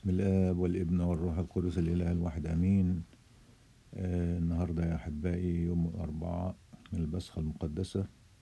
بسم الآب والابن والروح القدس الإله الواحد آمين آه النهاردة يا أحبائي يوم الأربعاء من البسخة المقدسة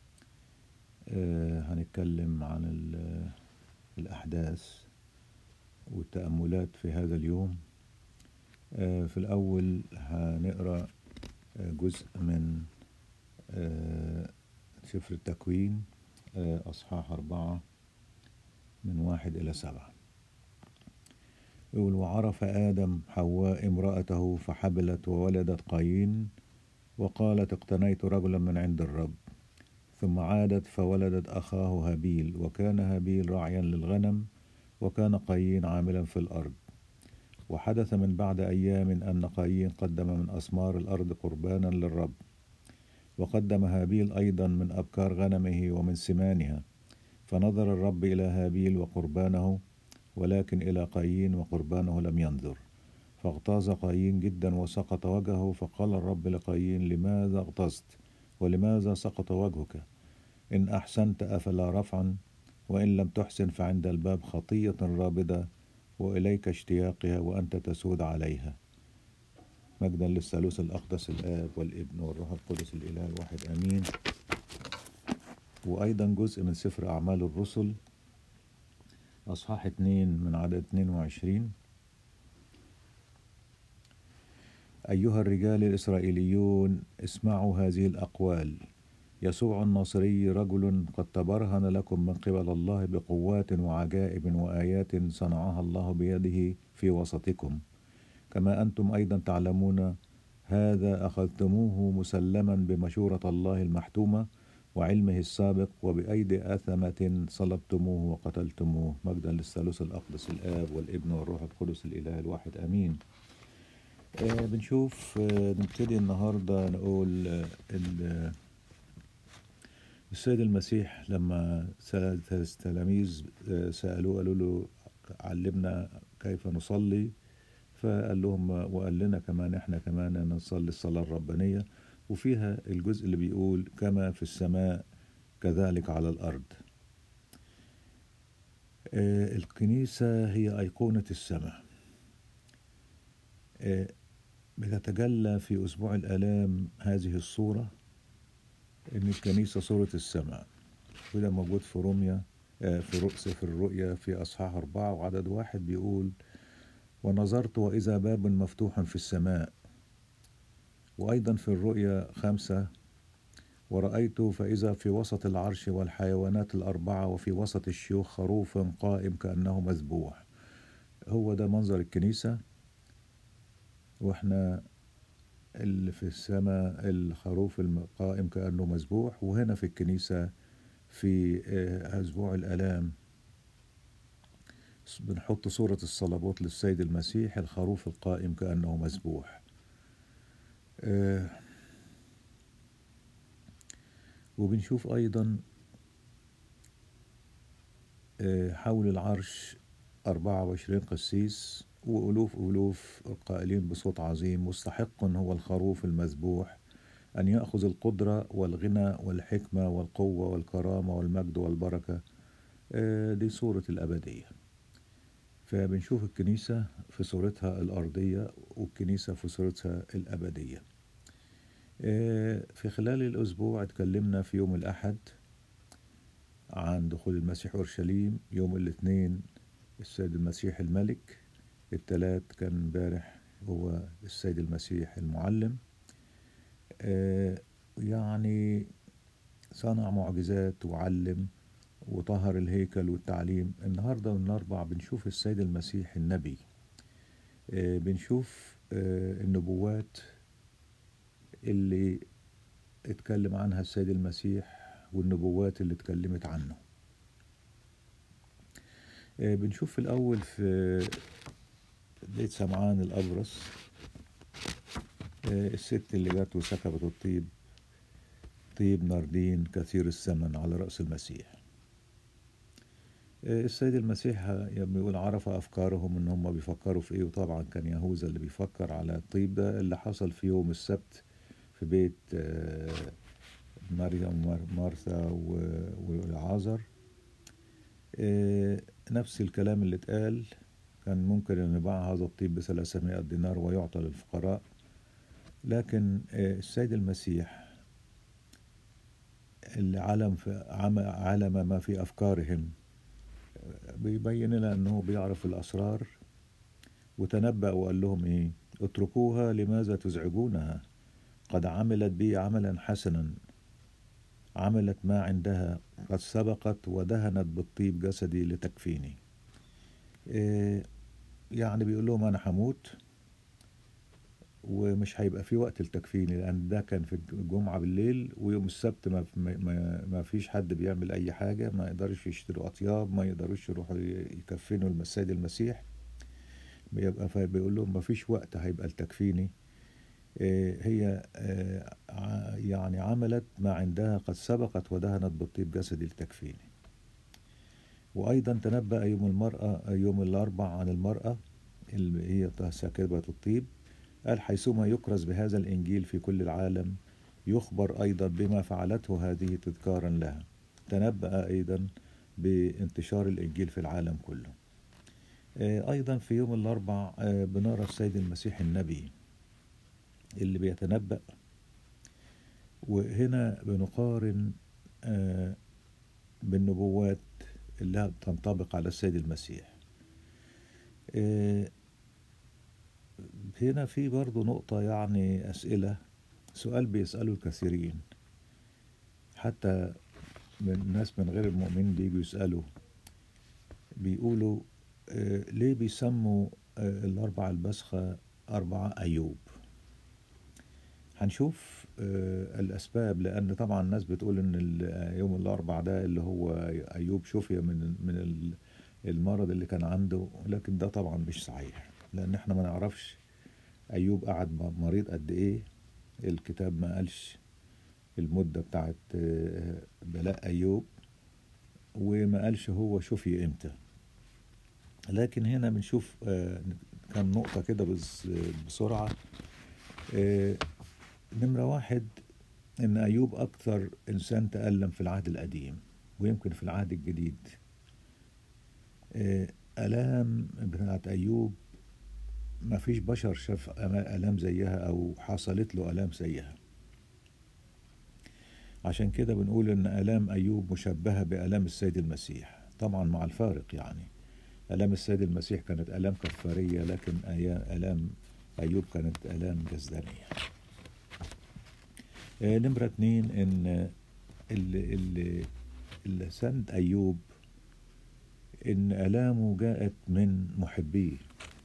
آه هنتكلم عن ال- الأحداث والتأملات في هذا اليوم آه في الأول هنقرأ آه جزء من آه سفر التكوين آه أصحاح أربعة من واحد إلى سبعة يقول وعرف آدم حواء امرأته فحبلت وولدت قايين وقالت اقتنيت رجلا من عند الرب ثم عادت فولدت أخاه هابيل وكان هابيل راعيا للغنم وكان قايين عاملا في الأرض وحدث من بعد أيام أن قايين قدم من أثمار الأرض قربانا للرب وقدم هابيل أيضا من أبكار غنمه ومن سمانها فنظر الرب إلى هابيل وقربانه ولكن إلى قايين وقربانه لم ينظر فاغتاظ قايين جدا وسقط وجهه فقال الرب لقايين لماذا اغتظت ولماذا سقط وجهك إن أحسنت أفلا رفعا وإن لم تحسن فعند الباب خطية رابدة وإليك اشتياقها وأنت تسود عليها مجدا للثالوث الأقدس الآب والابن والروح القدس الإله الواحد آمين وأيضا جزء من سفر أعمال الرسل أصحاح اتنين من عدد اتنين وعشرين أيها الرجال الإسرائيليون اسمعوا هذه الأقوال يسوع الناصري رجل قد تبرهن لكم من قبل الله بقوات وعجائب وآيات صنعها الله بيده في وسطكم كما أنتم أيضا تعلمون هذا أخذتموه مسلما بمشورة الله المحتومة وعلمه السابق وبأيدي آثمة صلبتموه وقتلتموه مجدا للثالوث الأقدس الآب والابن والروح القدس الإله الواحد آمين آه بنشوف آه نبتدي النهاردة نقول آه ال- السيد المسيح لما سأل التلاميذ آه سألوه قالوا له علمنا كيف نصلي فقال لهم وقال لنا كمان احنا كمان نصلي الصلاة الربانية وفيها الجزء اللي بيقول كما في السماء كذلك على الأرض آه، الكنيسة هي أيقونة السماء آه، بتتجلى في أسبوع الآلام هذه الصورة إن الكنيسة صورة السماء وده موجود في روميا آه، في رؤ- سفر الرؤيا في أصحاح أربعة وعدد واحد بيقول ونظرت وإذا باب مفتوح في السماء وأيضا في الرؤيا خمسة ورأيت فإذا في وسط العرش والحيوانات الأربعة وفي وسط الشيوخ خروف قائم كأنه مذبوح هو ده منظر الكنيسة وإحنا اللي في السماء الخروف القائم كأنه مذبوح وهنا في الكنيسة في آه، أسبوع الآلام بنحط صورة الصلبوت للسيد المسيح الخروف القائم كأنه مذبوح آه، وبنشوف أيضا آه، حول العرش أربعة وعشرين قسيس وألوف ألوف القائلين بصوت عظيم مستحق هو الخروف المذبوح أن يأخذ القدرة والغنى والحكمة والقوة والكرامة والمجد والبركة آه، دي صورة الأبدية فبنشوف الكنيسة في صورتها الأرضية والكنيسة في صورتها الأبدية آه، في خلال الأسبوع اتكلمنا في يوم الأحد عن دخول المسيح أورشليم يوم الاثنين السيد المسيح الملك الثلاث كان امبارح هو السيد المسيح المعلم آه، يعني صنع معجزات وعلم وطهر الهيكل والتعليم النهارده والاربع بنشوف السيد المسيح النبي آه، بنشوف آه، النبوات اللي اتكلم عنها السيد المسيح والنبوات اللي اتكلمت عنه آه، بنشوف في الأول في بيت سمعان الأبرص آه، الست اللي جت وسكبت الطيب طيب ناردين كثير الثمن على رأس المسيح آه، السيد المسيح بيقول عرف أفكارهم إن هم بيفكروا في إيه وطبعا كان يهوذا اللي بيفكر على الطيب ده اللي حصل في يوم السبت في بيت آه، مريم ومار- مارثا و- والعازر آه، نفس الكلام اللي اتقال كان ممكن أن يباع هذا الطيب بثلاثمائة دينار ويعطى للفقراء لكن السيد المسيح اللي علم في علم ما في أفكارهم بيبين لنا أنه بيعرف الأسرار وتنبأ وقال لهم إيه اتركوها لماذا تزعجونها قد عملت بي عملا حسنا عملت ما عندها قد سبقت ودهنت بالطيب جسدي لتكفيني إيه يعني بيقول لهم أنا هموت ومش هيبقى في وقت لتكفيني لأن ده كان في الجمعة بالليل ويوم السبت ما, ما, ما فيش حد بيعمل أي حاجة ما يقدرش يشتروا أطياب ما يقدروش يروحوا يكفنوا السيد المسيح بيبقى فبيقول لهم ما فيش وقت هيبقى لتكفيني هي يعني عملت ما عندها قد سبقت ودهنت بالطيب جسدي لتكفيني وأيضا تنبأ يوم المرأة يوم الأربع عن المرأة اللي هي ساكبة الطيب قال حيثما يكرز بهذا الإنجيل في كل العالم يخبر أيضا بما فعلته هذه تذكارا لها تنبأ أيضا بانتشار الإنجيل في العالم كله أيضا في يوم الأربع بنرى السيد المسيح النبي اللي بيتنبأ وهنا بنقارن بالنبوات اللي تنطبق على السيد المسيح هنا في برضو نقطة يعني أسئلة سؤال بيسأله الكثيرين حتى من ناس من غير المؤمنين بيجوا يسألوا بيقولوا آه ليه بيسموا آه الأربعة البسخة أربعة أيوب هنشوف آه الأسباب لأن طبعا الناس بتقول إن يوم الأربع ده اللي هو أيوب شفي من من المرض اللي كان عنده لكن ده طبعا مش صحيح لأن احنا ما نعرفش أيوب قعد مريض قد إيه الكتاب ما قالش المدة بتاعت بلاء أيوب وما قالش هو شفي إمتى لكن هنا بنشوف كم نقطة كده بسرعة نمرة واحد إن أيوب أكثر إنسان تألم في العهد القديم ويمكن في العهد الجديد آلام بتاعت أيوب ما فيش بشر شاف آلام زيها أو حصلت له آلام زيها عشان كده بنقول إن آلام أيوب مشبهة بآلام السيد المسيح طبعا مع الفارق يعني آلام السيد المسيح كانت آلام كفارية لكن آلام أيوب كانت آلام جسدانية نمرة اتنين إن اللي, اللي, اللي سند أيوب إن آلامه جاءت من محبيه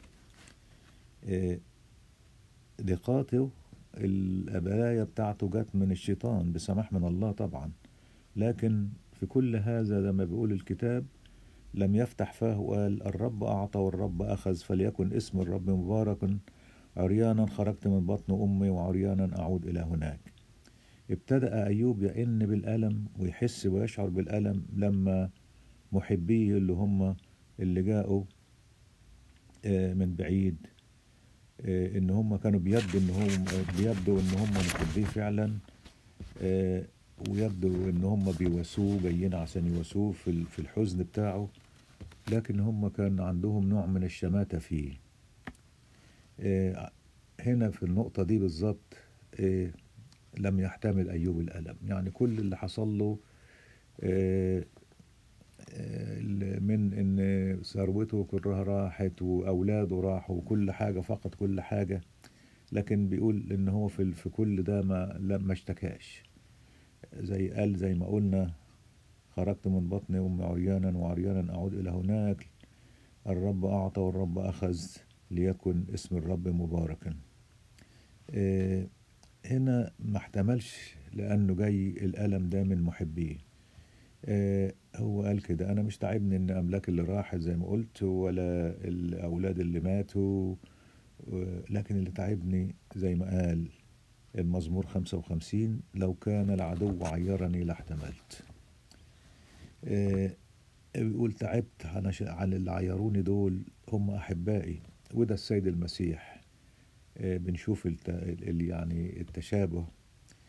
ضيقاته البلايا بتاعته جت من الشيطان بسماح من الله طبعا لكن في كل هذا لما بيقول الكتاب لم يفتح فاه وقال الرب أعطى والرب أخذ فليكن اسم الرب مبارك عريانا خرجت من بطن أمي وعريانا أعود إلى هناك ابتدأ أيوب يئن بالألم ويحس ويشعر بالألم لما محبيه اللي هم اللي جاءوا من بعيد ان هم كانوا بيبدو ان هم بيبدو ان هم محبيه فعلا ويبدو ان هم بيواسوه جايين عشان يواسوه في في الحزن بتاعه لكن هم كان عندهم نوع من الشماتة فيه هنا في النقطة دي بالظبط لم يحتمل أيوب الألم يعني كل اللي حصل له من ان ثروته كلها راحت واولاده راحوا وكل حاجه فقد كل حاجه لكن بيقول ان هو في في كل ده ما ما اشتكاش زي قال زي ما قلنا خرجت من بطن امي عريانا وعريانا اعود الى هناك الرب اعطى والرب اخذ ليكن اسم الرب مباركا هنا ما احتملش لانه جاي الالم ده من محبيه هو قال كده انا مش تعبني ان املاك اللي راحت زي ما قلت ولا الاولاد اللي ماتوا لكن اللي تعبني زي ما قال المزمور 55 لو كان العدو عيرني لاحتملت بيقول تعبت على اللي عيروني دول هم احبائي وده السيد المسيح بنشوف يعني التشابه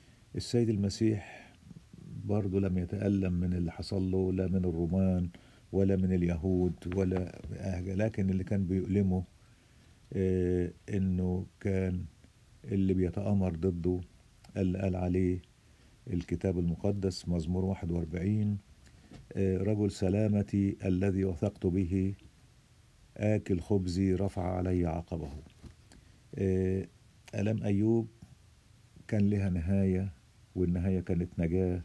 السيد المسيح برضه لم يتألم من اللي حصل له لا من الرومان ولا من اليهود ولا حاجة لكن اللي كان بيؤلمه آه، انه كان اللي بيتآمر ضده اللي قال عليه الكتاب المقدس مزمور 41 آه، رجل سلامتي الذي وثقت به آكل خبزي رفع علي عقبه آه، ألم أيوب كان لها نهاية والنهاية كانت نجاة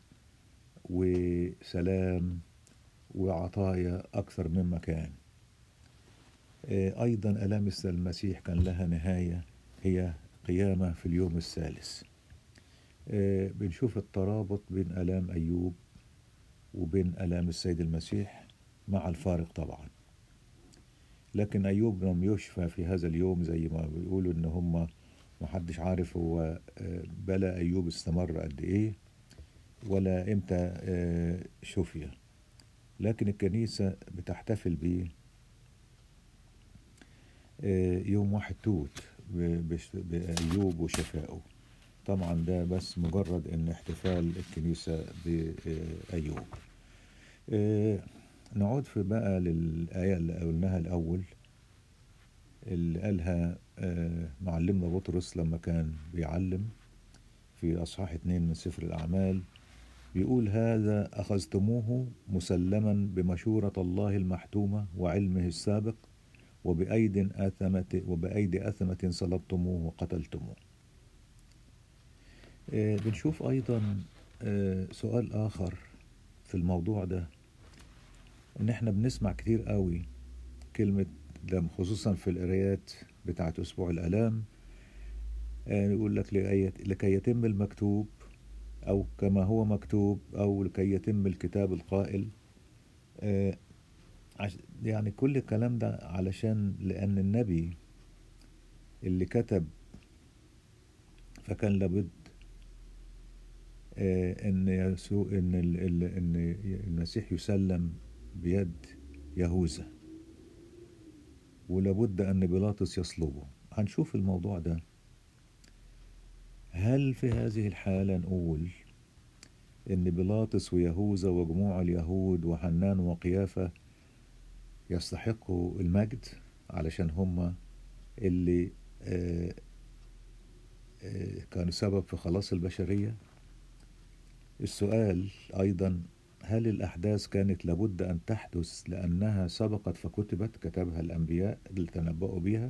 وسلام وعطايا أكثر مما كان آه، أيضا ألام المسيح كان لها نهاية هي قيامة في اليوم الثالث آه، بنشوف الترابط بين ألام أيوب وبين ألام السيد المسيح مع الفارق طبعا لكن أيوب لم يشفى في هذا اليوم زي ما بيقولوا إن هم محدش عارف هو آه، بلا أيوب استمر قد إيه ولا إمتى آه، شفي لكن الكنيسة بتحتفل بيه آه، يوم واحد توت ب- بش- بأيوب وشفائه طبعا ده بس مجرد ان احتفال الكنيسة بأيوب آه، نعود في بقى للآية اللي قلناها الأول اللي قالها آه، معلمنا بطرس لما كان بيعلم في أصحاح اتنين من سفر الأعمال بيقول هذا أخذتموه مسلما بمشورة الله المحتومة وعلمه السابق وبأيد آثمة وبأيدي أثمة صلبتموه وقتلتموه آه، بنشوف أيضا آه، سؤال آخر في الموضوع ده إن إحنا بنسمع كتير قوي كلمة لم خصوصا في القرايات بتاعة أسبوع الآلام آه، يقول لك لكي- لكي يتم المكتوب أو كما هو مكتوب أو لكي يتم الكتاب القائل آه، عش- يعني كل الكلام ده علشان لأن النبي اللي كتب فكان لابد آه، ان يسوع ان ال- ال- ان المسيح يسلم بيد يهوذا ولابد ان بيلاطس يصلبه هنشوف الموضوع ده هل في هذه الحالة نقول ان بيلاطس ويهوذا وجموع اليهود وحنان وقيافة يستحقوا المجد علشان هم اللي آه، آه، كانوا سبب في خلاص البشرية السؤال أيضا هل الأحداث كانت لابد أن تحدث لأنها سبقت فكتبت كتبها الأنبياء اللي تنبأوا بها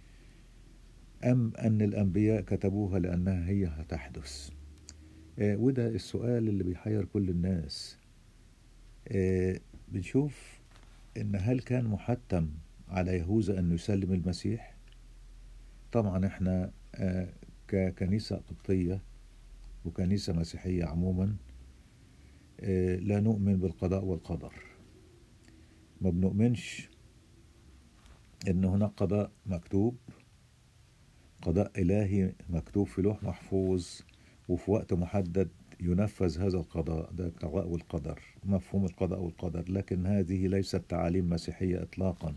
أم أن الأنبياء كتبوها لأنها هي هتحدث آه، وده السؤال اللي بيحير كل الناس آه، بنشوف إن هل كان محتم على يهوذا أن يسلم المسيح طبعا احنا آه، ككنيسة قبطية وكنيسة مسيحية عموما آه، لا نؤمن بالقضاء والقدر ما بنؤمنش ان هناك قضاء مكتوب قضاء إلهي مكتوب في لوح محفوظ وفي وقت محدد ينفذ هذا القضاء ده القضاء والقدر مفهوم القضاء والقدر لكن هذه ليست تعاليم مسيحية إطلاقا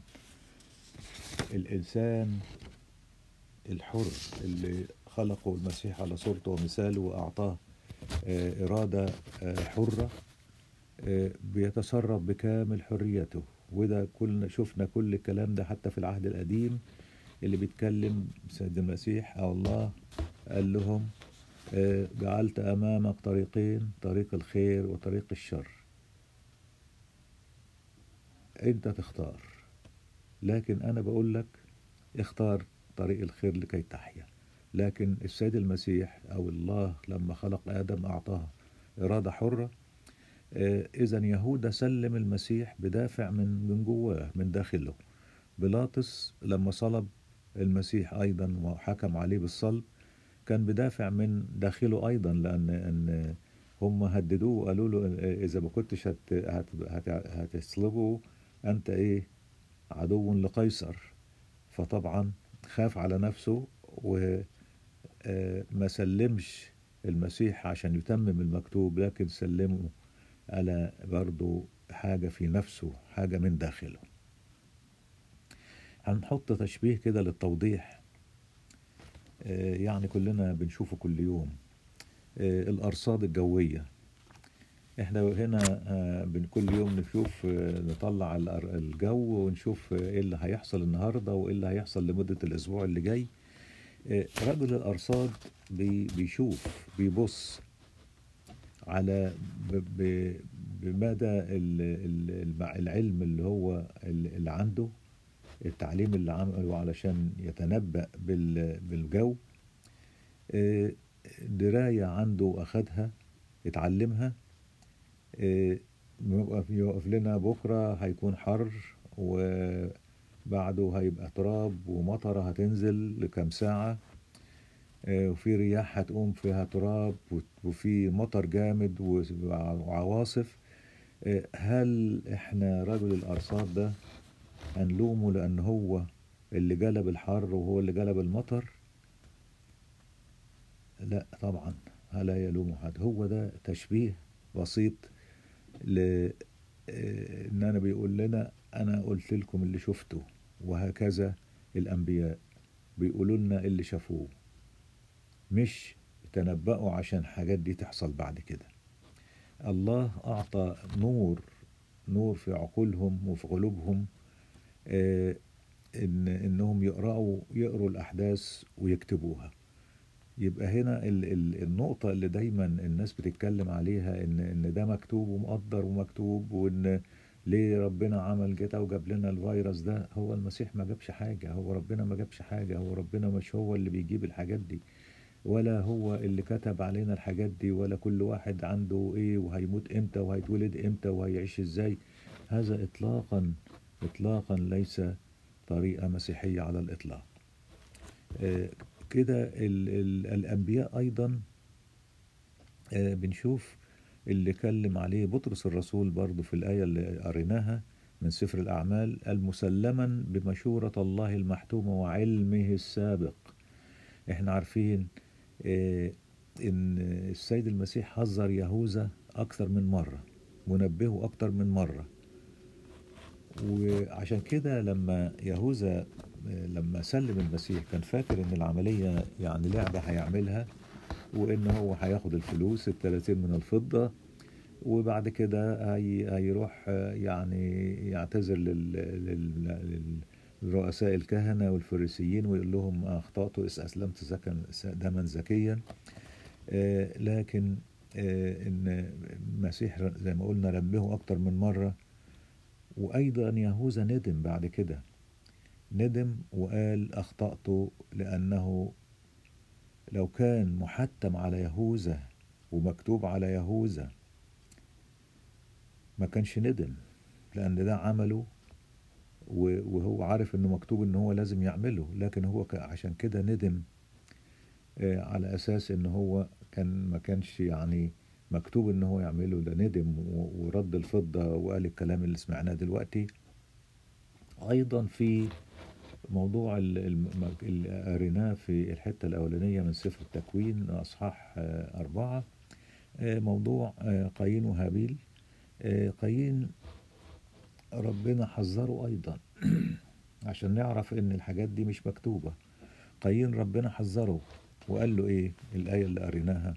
الإنسان الحر اللي خلقه المسيح على صورته ومثاله وأعطاه آه، إرادة آه، حرة آه، بيتصرف بكامل حريته وده كل شفنا كل الكلام ده حتى في العهد القديم اللي بيتكلم سيد المسيح أو الله قال لهم آه، جعلت أمامك طريقين طريق الخير وطريق الشر أنت تختار لكن أنا بقول لك اختار طريق الخير لكي تحيا لكن السيد المسيح أو الله لما خلق آدم أعطاه إرادة حرة إذا يهوذا سلم المسيح بدافع من من جواه من داخله بيلاطس لما صلب المسيح أيضا وحكم عليه بالصلب كان بدافع من داخله أيضا لأن أن هم هددوه وقالوا له إذا ما كنتش هت هت هت هتصلبه أنت إيه عدو لقيصر فطبعا خاف على نفسه وما سلمش المسيح عشان يتمم المكتوب لكن سلمه على برضو حاجة في نفسه حاجة من داخله هنحط تشبيه كده للتوضيح يعني كلنا بنشوفه كل يوم الأرصاد الجوية احنا هنا آه، بن كل يوم نشوف آه، نطلع الأر- الجو ونشوف آه، ايه اللي هيحصل النهارده وايه اللي هيحصل لمدة الاسبوع اللي جاي آه، رجل الارصاد بي- بيشوف بيبص على ب- ب- بمدى ال- ال- المع- العلم اللي هو ال- اللي عنده التعليم اللي عمله علشان يتنبأ بال- بالجو آه، دراية عنده أخدها اتعلمها آه، يوقف يوقف لنا بكرة هيكون حر وبعده هيبقى تراب ومطرة هتنزل لكام ساعة آه، وفي رياح هتقوم فيها تراب وت- وفي مطر جامد وع- وعواصف آه، هل احنا رجل الأرصاد ده هنلومه لأن هو اللي جلب الحر وهو اللي جلب المطر لا طبعا لا يلوم حد هو ده تشبيه بسيط ل آه، ان انا بيقول لنا انا قلت لكم اللي شفته وهكذا الانبياء بيقولوا لنا اللي شافوه مش تنبأوا عشان الحاجات دي تحصل بعد كده الله اعطى نور نور في عقولهم وفي قلوبهم آه، ان انهم يقرأوا يقروا الاحداث ويكتبوها يبقى هنا ال ال النقطة اللي دايما الناس بتتكلم عليها ان ان ده مكتوب ومقدر ومكتوب وان ليه ربنا عمل كده وجاب لنا الفيروس ده هو المسيح ما جابش حاجة هو ربنا ما جابش حاجة هو ربنا مش هو اللي بيجيب الحاجات دي ولا هو اللي كتب علينا الحاجات دي ولا كل واحد عنده ايه وهيموت امتى وهيتولد امتى وهيعيش ازاي هذا اطلاقا اطلاقا ليس طريقة مسيحية على الاطلاق آه، كده ال ال الأنبياء أيضا آه، بنشوف اللي كلم عليه بطرس الرسول برضو في الآية اللي قريناها من سفر الأعمال المسلما بمشورة الله المحتومة وعلمه السابق احنا عارفين آه، ان السيد المسيح حذر يهوذا أكثر من مرة ونبهه أكثر من مرة وعشان كده لما يهوذا لما سلم المسيح كان فاكر ان العملية يعني لعبة هيعملها وان هو هياخد الفلوس التلاتين من الفضة وبعد كده هي هيروح يعني يعتذر لل... لل... لل... لرؤساء الكهنة والفريسيين ويقول لهم أخطأت إذ أسلمت زكا دما زكيا آه، لكن آه، إن المسيح زي ما قلنا نبهه أكتر من مرة وأيضا يهوذا ندم بعد كده ندم وقال أخطأت لأنه لو كان محتم على يهوذا ومكتوب على يهوذا ما كانش ندم لأن ده عمله و- وهو عارف انه مكتوب ان هو لازم يعمله لكن هو ك- عشان كده ندم آه، على اساس ان هو كان ما كانش يعني مكتوب ان هو يعمله ده ندم و- ورد الفضة وقال الكلام اللي سمعناه دلوقتي ايضا في موضوع ال- الم- اللي قريناه في الحتة الاولانية من سفر التكوين اصحاح آه، اربعة آه، موضوع آه، قايين وهابيل آه، قايين ربنا حذره ايضا عشان نعرف ان الحاجات دي مش مكتوبة قايين ربنا حذره وقال له ايه الآية اللي قريناها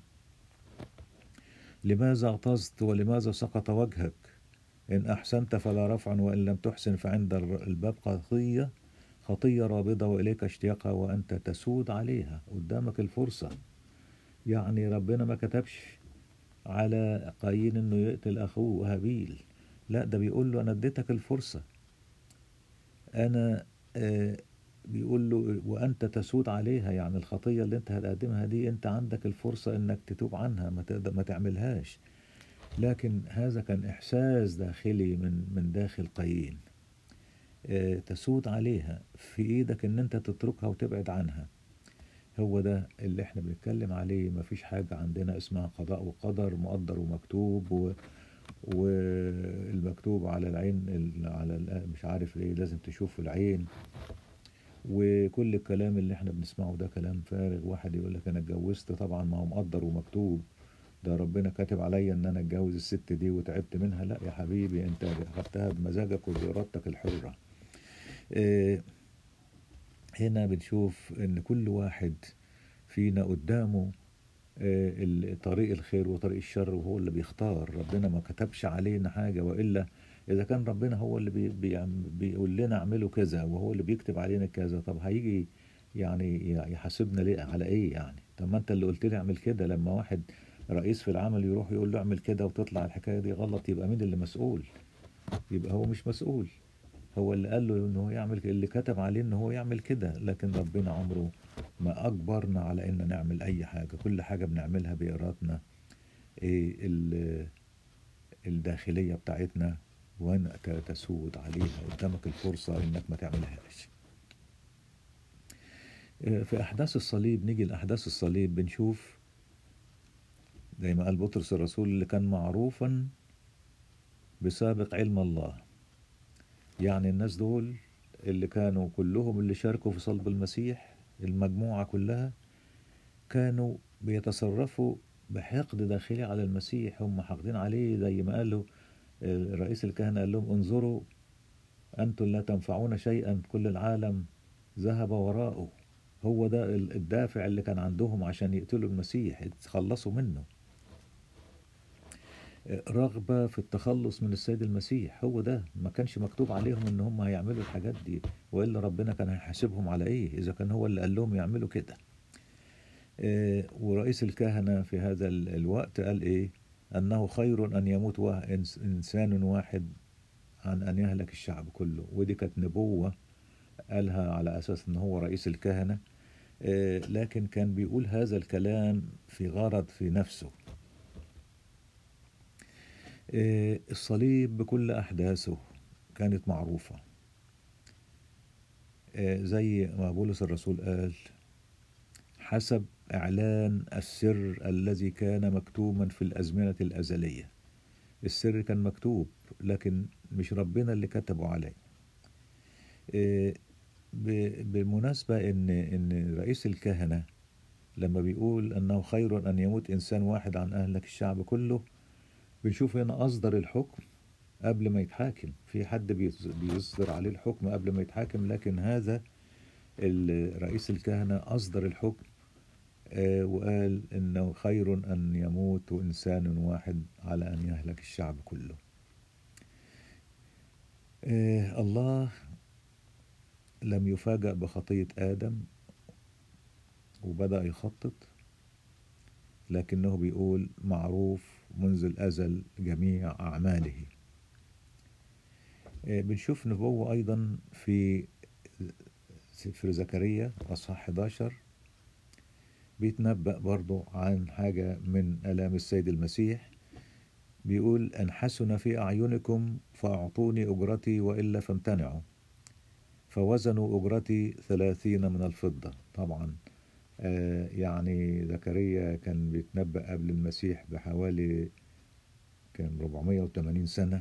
لماذا اغتظت ولماذا سقط وجهك إن أحسنت فلا رفع وإن لم تحسن فعند الر- الباب خطية خطية رابضة وإليك اشتياقها وأنت تسود عليها قدامك الفرصة يعني ربنا ما كتبش على قايين إنه يقتل أخوه هابيل لا ده بيقول له أنا اديتك الفرصة أنا آه بيقول له وأنت تسود عليها يعني الخطية اللي أنت هتقدمها دي أنت عندك الفرصة إنك تتوب عنها ما تقدر ما تعملهاش لكن هذا كان إحساس داخلي من من داخل قايين آه، تسود عليها في إيدك إن أنت تتركها وتبعد عنها هو ده اللي احنا بنتكلم عليه مفيش حاجة عندنا اسمها قضاء وقدر مقدر ومكتوب و... والمكتوب على العين ال- على ال- مش عارف ايه لازم تشوف العين وكل الكلام اللي احنا بنسمعه ده كلام فارغ واحد يقول لك انا اتجوزت طبعا ما هو مقدر ومكتوب ده ربنا كاتب عليا ان انا اتجوز الست دي وتعبت منها لا يا حبيبي انت اخدتها بمزاجك وبارادتك الحرة اه هنا بنشوف ان كل واحد فينا قدامه آه، ال- طريق الخير وطريق الشر وهو اللي بيختار ربنا ما كتبش علينا حاجة وإلا إذا كان ربنا هو اللي بي بي بيقول لنا اعملوا كذا وهو اللي بيكتب علينا كذا طب هيجي يعني يحاسبنا ليه على إيه يعني طب ما أنت اللي قلت لي اعمل كده لما واحد رئيس في العمل يروح يقول له اعمل كده وتطلع الحكاية دي غلط يبقى مين اللي مسؤول يبقى هو مش مسؤول هو اللي قال له ان هو يعمل كده اللي كتب عليه ان هو يعمل كده لكن ربنا عمره ما اجبرنا على ان نعمل اي حاجه كل حاجه بنعملها بارادتنا ايه ال- الداخليه بتاعتنا وانا ت- تسود عليها قدامك الفرصه انك ما تعملهاش إيه، في احداث الصليب نيجي لاحداث الصليب بنشوف زي ما قال بطرس الرسول اللي كان معروفا بسابق علم الله يعني الناس دول اللي كانوا كلهم اللي شاركوا في صلب المسيح المجموعة كلها كانوا بيتصرفوا بحقد داخلي على المسيح هم حاقدين عليه زي ما قالوا آه، رئيس الكهنة قال لهم انظروا أنتم لا تنفعون شيئا كل العالم ذهب وراءه هو ده ال- الدافع اللي كان عندهم عشان يقتلوا المسيح يتخلصوا منه رغبة في التخلص من السيد المسيح هو ده ما كانش مكتوب عليهم ان هم هيعملوا الحاجات دي والا ربنا كان هيحاسبهم على ايه اذا كان هو اللي قال لهم يعملوا كده آه، ورئيس الكهنة في هذا ال- الوقت قال ايه انه خير ان يموت وا- إنس- انسان واحد عن ان يهلك الشعب كله ودي كانت نبوة قالها على اساس ان هو رئيس الكهنة آه، لكن كان بيقول هذا الكلام في غرض في نفسه آه، الصليب بكل أحداثه كانت معروفة آه، زي ما بولس الرسول قال حسب إعلان السر الذي كان مكتوما في الأزمنة الأزلية السر كان مكتوب لكن مش ربنا اللي كتبه عليه آه، ب- بالمناسبة إن إن رئيس الكهنة لما بيقول أنه خير أن يموت إنسان واحد عن أهلك الشعب كله بنشوف هنا أصدر الحكم قبل ما يتحاكم في حد بيص- بيصدر عليه الحكم قبل ما يتحاكم لكن هذا ال- رئيس الكهنة أصدر الحكم آه، وقال إنه خير أن يموت إنسان واحد على أن يهلك الشعب كله آه، الله لم يفاجأ بخطية آدم وبدأ يخطط لكنه بيقول معروف منذ الأزل جميع أعماله آه، بنشوف نبوة أيضا في سفر زكريا أصحاح 11 بيتنبأ برضو عن حاجة من آلام السيد المسيح بيقول أن حسن في أعينكم فأعطوني أجرتي وإلا فامتنعوا فوزنوا أجرتي ثلاثين من الفضة طبعا آه، يعني زكريا كان بيتنبأ قبل المسيح بحوالي كان 480 سنة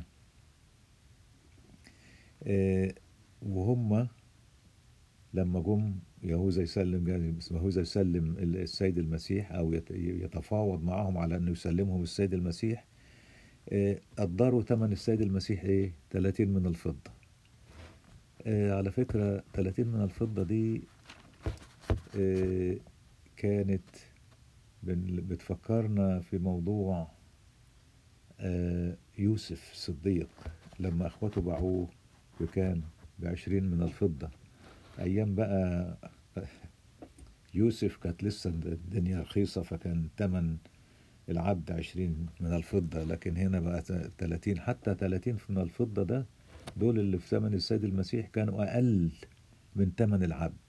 آه، وهم لما جم يهوذا يسلم يهوذا يسلم السيد المسيح او يت- يتفاوض معهم على انه يسلمهم السيد المسيح آه، قدروا ثمن السيد المسيح ايه 30 من الفضة آه، على فكرة 30 من الفضة دي آه، كانت بن- بتفكرنا في موضوع آه، يوسف الصديق لما اخواته باعوه بكام بعشرين من الفضة ايام بقى يوسف كانت لسه الدنيا رخيصة فكان تمن العبد عشرين من الفضة لكن هنا بقى تلاتين حتى تلاتين من الفضة ده دول اللي في ثمن السيد المسيح كانوا أقل من ثمن العبد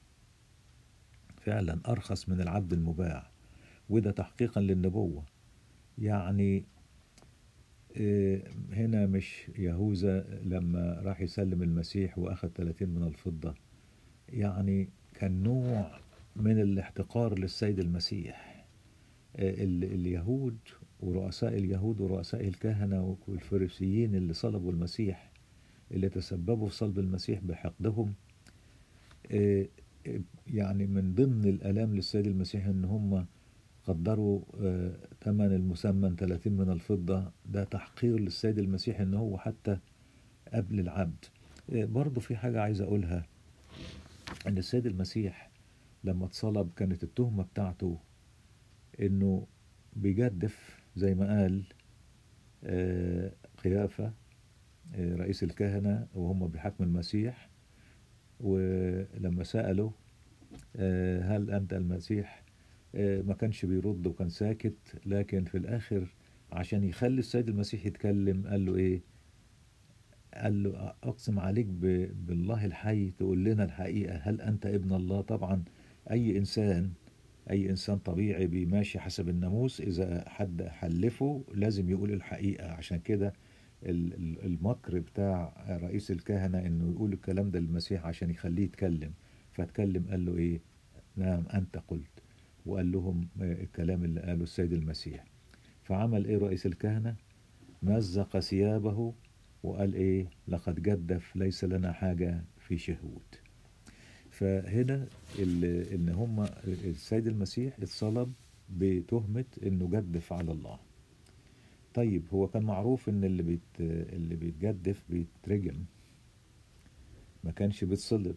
فعلا أرخص من العبد المباع وده تحقيقا للنبوة يعني آه، هنا مش يهوذا لما راح يسلم المسيح وأخذ 30 من الفضة يعني كان نوع من الاحتقار للسيد المسيح آه، ال- اليهود ورؤساء اليهود ورؤساء الكهنة والفريسيين اللي صلبوا المسيح اللي تسببوا في صلب المسيح بحقدهم آه، آه، يعني من ضمن الآلام للسيد المسيح إن هم قدروا آه، ثمن المسمن 30 من الفضة ده تحقير للسيد المسيح إن هو حتى قبل العبد آه، برضو في حاجة عايز أقولها إن السيد المسيح لما اتصلب كانت التهمة بتاعته انه بيجدف زي ما قال آه، قيافة آه، رئيس الكهنة وهم بحكم المسيح ولما سألوا آه، هل أنت المسيح آه، ما كانش بيرد وكان ساكت لكن في الآخر عشان يخلي السيد المسيح يتكلم قال له إيه قال له أقسم عليك ب- بالله الحي تقول لنا الحقيقة هل أنت ابن الله طبعا أي إنسان أي إنسان طبيعي بيماشي حسب الناموس إذا حد حلفه لازم يقول الحقيقة عشان كده ال- ال- المكر بتاع رئيس الكهنة إنه يقول الكلام ده للمسيح عشان يخليه يتكلم فاتكلم قال له إيه نعم أنت قلت وقال لهم آه، الكلام اللي قاله السيد المسيح فعمل إيه رئيس الكهنة مزق ثيابه وقال إيه لقد جدف ليس لنا حاجة في شهود فهنا ال- ان هم السيد المسيح اتصلب بتهمة انه جدف على الله طيب هو كان معروف ان اللي بيت اللي بيتجدف بيترجم ما كانش بيتصلب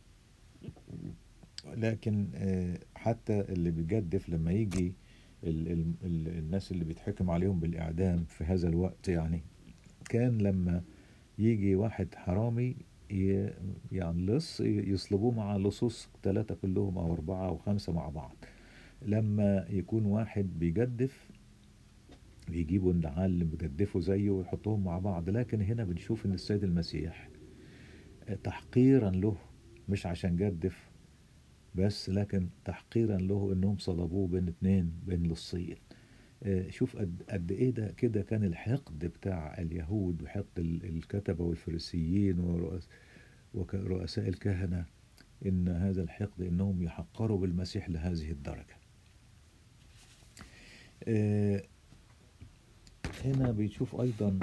لكن آه، حتى اللي بيجدف لما يجي ال ال ال الناس اللي بيتحكم عليهم بالإعدام في هذا الوقت يعني كان لما يجي واحد حرامي ي- يعني لص يصلبوه مع لصوص ثلاثة كلهم أو أربعة أو خمسة مع بعض لما يكون واحد بيجدف بيجيبوا النعال اللي بيجدفوا زيه ويحطوهم مع بعض لكن هنا بنشوف ان السيد المسيح تحقيرا له مش عشان جدف بس لكن تحقيرا له انهم صلبوه بين اتنين بين لصين آه، شوف قد, قد ايه ده كده كان الحقد بتاع اليهود وحقد ال- الكتبة والفريسيين ورؤس- ورؤساء الكهنة ان هذا الحقد انهم يحقروا بالمسيح لهذه الدرجة آه، هنا بنشوف ايضا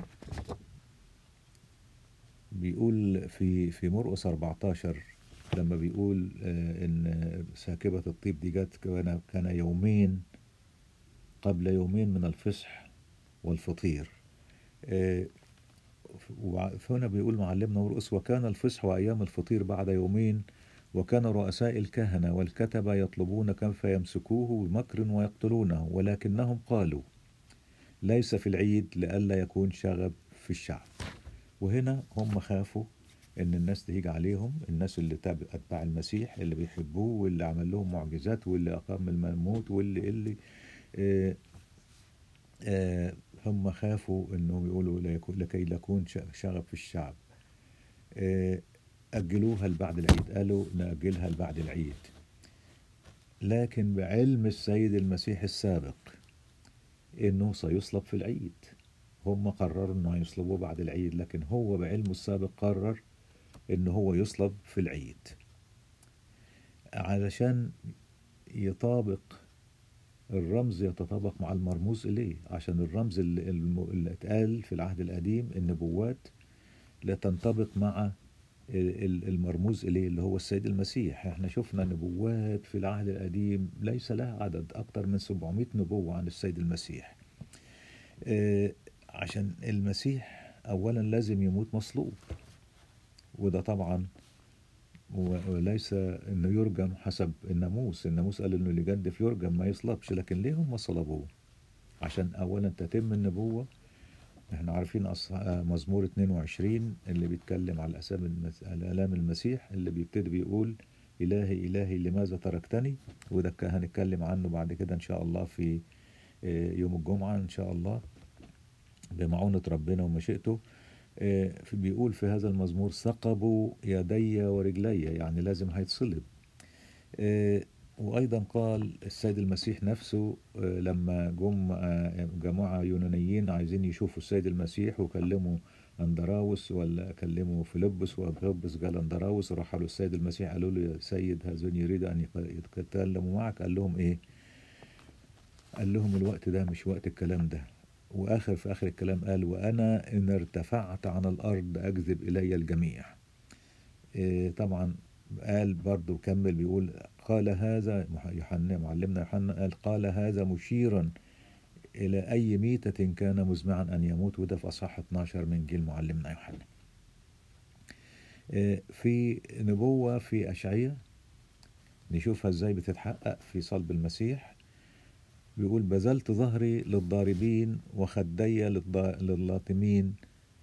بيقول في في مرقس 14 لما بيقول آه، ان ساكبة الطيب دي جت كان كان يومين قبل يومين من الفصح والفطير آه، وع- فهنا بيقول معلمنا مرقس وكان الفصح وأيام الفطير بعد يومين وكان رؤساء الكهنة والكتبة يطلبون كيف يمسكوه بمكر ويقتلونه ولكنهم قالوا ليس في العيد لئلا يكون شغب في الشعب وهنا هم خافوا ان الناس تيجي عليهم الناس اللي تابع اتباع المسيح اللي بيحبوه واللي عمل لهم معجزات واللي اقام الموت واللي اللي آه آه هم خافوا انهم يقولوا لا يكون لكي لا يكون ش- شغب في الشعب آه اجلوها لبعد العيد قالوا ناجلها لبعد العيد لكن بعلم السيد المسيح السابق انه سيصلب في العيد هم قرروا انه يصلبوه بعد العيد لكن هو بعلمه السابق قرر انه هو يصلب في العيد علشان يطابق الرمز يتطابق مع المرموز إليه عشان الرمز اللي, الم- اللي اتقال في العهد القديم النبوات لا تنطبق مع ال- ال- المرموز إليه اللي هو السيد المسيح احنا شفنا نبوات في العهد القديم ليس لها عدد أكتر من 700 نبوة عن السيد المسيح آه، عشان المسيح أولا لازم يموت مصلوب وده طبعا و- وليس انه يرجم حسب الناموس الناموس قال انه اللي يجدف يرجم ما يصلبش لكن ليه هم صلبوه عشان اولا تتم النبوة احنا عارفين أص- آه، مزمور 22 اللي بيتكلم على الاسام المس... على الام المسيح اللي بيبتدي بيقول الهي الهي لماذا تركتني وده ك- هنتكلم عنه بعد كده ان شاء الله في آه، يوم الجمعة ان شاء الله بمعونة ربنا ومشيئته آه، في- بيقول في هذا المزمور ثقبوا يدي ورجلي يعني لازم هيتصلب آه، وأيضا قال السيد المسيح نفسه آه، لما جم آه، جماعة يونانيين عايزين يشوفوا السيد المسيح وكلموا أندراوس ولا كلموا فيلبس وفيلبس قال أندراوس راحوا للسيد المسيح قالوا له يا سيد هذون يريد أن يق- يتكلموا معك قال لهم إيه قال لهم الوقت ده مش وقت الكلام ده وآخر في آخر الكلام قال وأنا إن ارتفعت عن الأرض أجذب إلي الجميع إيه طبعا قال برضو كمل بيقول قال هذا مح- يوحنا معلمنا يوحنا قال قال هذا مشيرا إلى أي ميتة كان مزمعا أن يموت وده في أصحاح 12 من جيل معلمنا يوحنا إيه في نبوة في أشعية نشوفها إزاي بتتحقق في صلب المسيح بيقول بذلت ظهري للضاربين وخدي للضا- للاطمين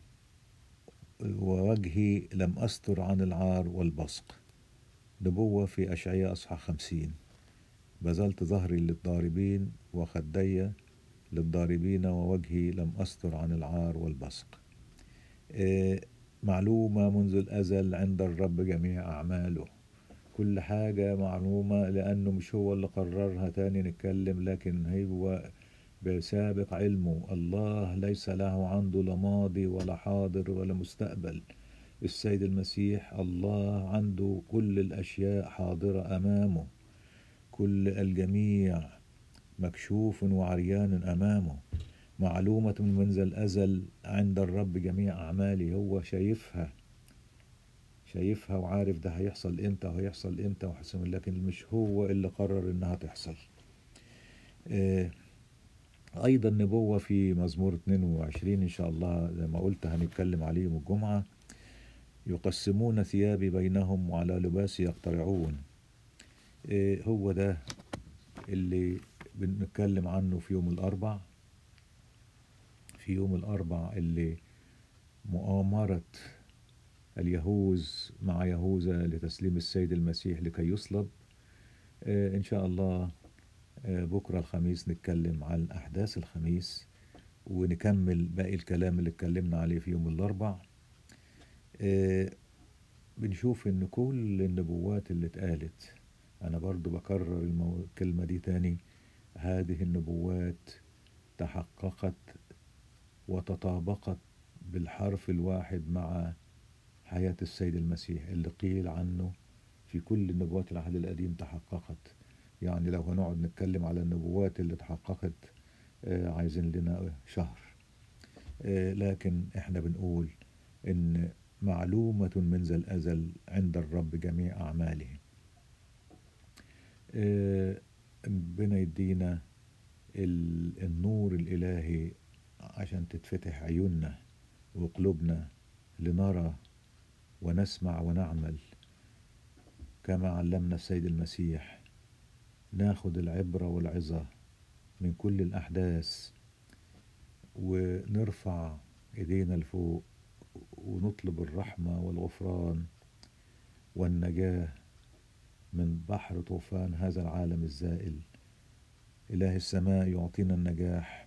ووجهي لم أستر عن العار والبصق نبوة في أشعياء أصحى خمسين بذلت ظهري للضاربين وخدي للضاربين ووجهي لم أستر عن العار والبصق آه، معلومة منذ الأزل عند الرب جميع أعماله كل حاجة معلومة لأنه مش هو اللي قررها تاني نتكلم لكن هو بسابق علمه الله ليس له عنده لا ماضي ولا حاضر ولا مستقبل السيد المسيح الله عنده كل الأشياء حاضرة أمامه كل الجميع مكشوف وعريان أمامه معلومة منذ الأزل عند الرب جميع أعمالي هو شايفها شايفها وعارف ده هيحصل امتى وهيحصل امتى وحسن لكن مش هو اللي قرر انها تحصل آه، ايضا نبوة في مزمور 22 ان شاء الله زي ما قلت هنتكلم عليه يوم الجمعة يقسمون ثيابي بينهم وعلى لباسي يقترعون آه، هو ده اللي بنتكلم عنه في يوم الاربع في يوم الاربع اللي مؤامرة اليهوذ مع يهوذا لتسليم السيد المسيح لكي يصلب آه، إن شاء الله آه، بكرة الخميس نتكلم عن أحداث الخميس ونكمل باقي الكلام اللي اتكلمنا عليه في يوم الأربع آه، بنشوف إن كل النبوات اللي اتقالت أنا برضو بكرر المو... الكلمة دي تاني هذه النبوات تحققت وتطابقت بالحرف الواحد مع حياة السيد المسيح اللي قيل عنه في كل نبوات العهد القديم تحققت يعني لو هنقعد نتكلم على النبوات اللي تحققت آه، عايزين لنا شهر آه، لكن احنا بنقول ان معلومة من ذا الأزل عند الرب جميع أعماله آه، ربنا يدينا ال- النور الإلهي عشان تتفتح عيوننا وقلوبنا لنرى ونسمع ونعمل كما علمنا السيد المسيح ناخد العبرة والعظة من كل الأحداث ونرفع إيدينا لفوق ونطلب الرحمة والغفران والنجاة من بحر طوفان هذا العالم الزائل إله السماء يعطينا النجاح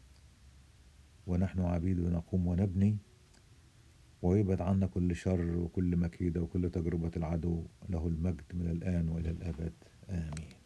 ونحن عبيده نقوم ونبني ويبعد عنا كل شر وكل مكيدة وكل تجربة العدو له المجد من الآن وإلى الأبد آمين